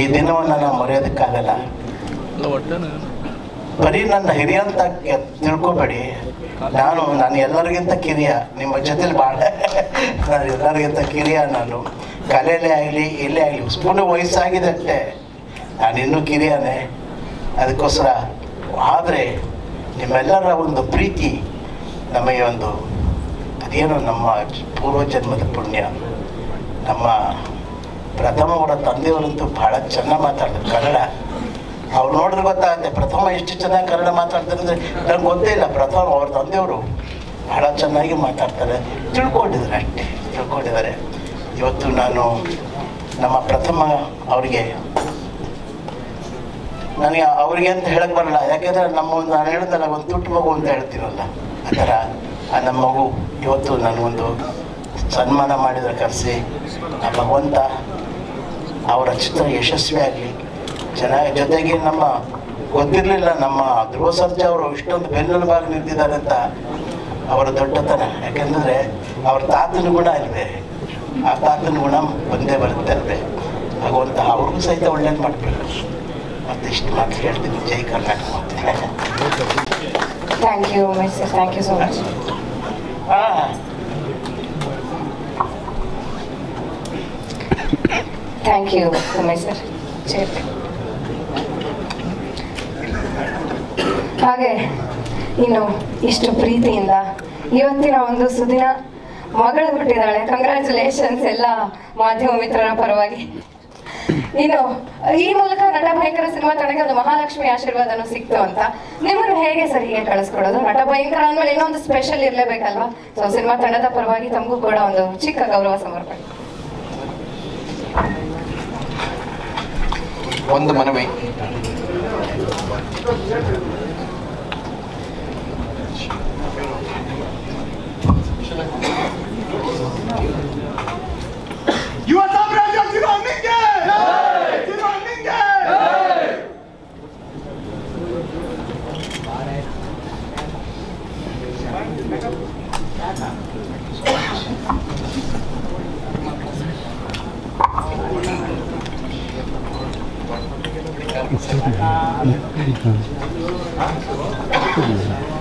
ಈ ದಿನವನ್ನು ನಾವು ಮರೆಯೋದಕ್ಕಾಗಲ್ಲ ಬರೀ ನನ್ನ ಹಿರಿಯ ಅಂತ ಕೆ- ತಿಳ್ಕೊಬೇಡಿ ನಾನು ನಾನು ಎಲ್ಲರಿಗಿಂತ ಕಿರಿಯ ನಿಮ್ಮ ಜೊತೆಲಿ ಭಾಳ ನಾನು ಎಲ್ಲರಿಗಿಂತ ಕಿರಿಯ ನಾನು ಕಲೆಯಲ್ಲೇ ಆಗಲಿ ಎಲ್ಲೇ ಆಗಲಿ ಪುನಃ ವಯಸ್ಸಾಗಿದೆ ಅಷ್ಟೇ ನಾನು ಇನ್ನೂ ಕಿರಿಯನೇ ಅದಕ್ಕೋಸ್ಕರ ಆದರೆ ನಿಮ್ಮೆಲ್ಲರ ಒಂದು ಪ್ರೀತಿ ನಮಗೆ ಒಂದು ಅದೇನೋ ನಮ್ಮ ಪೂರ್ವ ಜನ್ಮದ ಪುಣ್ಯ ನಮ್ಮ ಪ್ರಥಮ ಅವರ ತಂದೆಯವರಂತೂ ಭಾಳ ಚೆನ್ನಾಗಿ ಮಾತಾಡ್ತಾರೆ ಕನ್ನಡ ಅವ್ರು ನೋಡಿದ್ರೆ ಗೊತ್ತಾಗುತ್ತೆ ಪ್ರಥಮ ಎಷ್ಟು ಚೆನ್ನಾಗಿ ಕನ್ನಡ ಮಾತಾಡ್ತಾರೆ ಅಂದರೆ ನಂಗೆ ಗೊತ್ತೇ ಇಲ್ಲ ಪ್ರಥಮ ಅವ್ರ ತಂದೆಯವರು ಭಾಳ ಚೆನ್ನಾಗಿ ಮಾತಾಡ್ತಾರೆ ತಿಳ್ಕೊಂಡಿದ್ದಾರೆ ಅಷ್ಟೇ ತಿಳ್ಕೊಂಡಿದ್ದಾರೆ ಇವತ್ತು ನಾನು ನಮ್ಮ ಪ್ರಥಮ ಅವರಿಗೆ ನನಗೆ ಅವರಿಗೆ ಅಂತ ಹೇಳಕ್ ಬರಲ್ಲ ಯಾಕೆಂದ್ರೆ ನಮ್ಮ ಒಂದು ನಾನು ಹೇಳಿದಲ್ಲ ಒಂದು ತುಟ್ಟು ಮಗು ಅಂತ ಹೇಳ್ತೀನಲ್ಲ ಆ ಥರ ಆ ನಮ್ಮ ಮಗು ಇವತ್ತು ನನಗೊಂದು ಸನ್ಮಾನ ಮಾಡಿದ್ರೆ ಕರೆಸಿ ಆ ಭಗವಂತ ಅವರ ಚಿತ್ರ ಯಶಸ್ವಿ ಆಗಲಿ ಚೆನ್ನಾಗಿ ಜೊತೆಗೆ ನಮ್ಮ ಗೊತ್ತಿರಲಿಲ್ಲ ನಮ್ಮ ಧ್ರುವ ಸರ್ಜಾ ಅವರು ಇಷ್ಟೊಂದು ಬೆನ್ನೆಲುಬಾಗಿ ನಿಂತಿದ್ದಾರೆ ಅಂತ ಅವರ ದೊಡ್ಡತನ ಯಾಕೆಂದರೆ ಅವ್ರ ತಾತನ ಗುಣ ಇಲ್ವೇ ಆ ತಾತನ ಗುಣ ಬಂದೇ ಬರುತ್ತೆ ಅಲ್ವೇ ಭಗವಂತ ಅವ್ರಿಗೂ ಸಹಿತ ಒಳ್ಳೇದು ಮಾಡಬೇಕು ಮತ್ತೆ ಇಷ್ಟು ಮಾತು ಹೇಳ್ತೀನಿ ಜೈ ಕರ್ನಾಟಕ ಮಾತೆ thank you Umesh sir thank you so much ಹಾಂ thank you Umesh sir chair ಹಾಗೆ ಇನ್ನು ಇಷ್ಟು ಪ್ರೀತಿಯಿಂದ ಇವತ್ತಿನ ಒಂದು ಸುದಿನ ಮಗಳು ಹುಟ್ಟಿದಾಳೆ ಕಂಗ್ರ್ಯಾಚುಲೇಷನ್ಸ್ ಎಲ್ಲ ಮಾಧ್ಯಮ ಮಿತ್ರರ ಪರವಾಗಿ ಇನ್ನು ಈ ಮೂಲಕ ನಟ ಭಯಂಕರ ಸಿನಿಮಾ ತಂಡಕ್ಕೆ ಒಂದು ಮಹಾಲಕ್ಷ್ಮಿ ಆಶೀರ್ವಾದನು ಸಿಕ್ತು ಅಂತ ನಿಮ್ಮನ್ನು ಹೇಗೆ ಸರ್ ಹೀಗೆ ಕಳಿಸ್ಕೊಡೋದು ನಟ ಭಯಂಕರ ಅಂದ್ಮೇಲೆ ಏನೋ ಒಂದು ಸ್ಪೆಷಲ್ ಇರ್ಲೇಬೇಕಲ್ವಾ ಸೊ ಸಿನಿಮಾ ತಂಡದ ಪರವಾಗಿ ತಮಗೂ ಕೂಡ ಒಂದು ಚಿಕ್ಕ ಗೌರವ ಸಮರ್ಪಣೆ ಒಂದು ಮನವಿ ಯುವ ಸಾಮ್ರಾಜ್ಯ ಚಿರೋನಿಗೆ ಚಿರೋನಿಗೆ Thank you.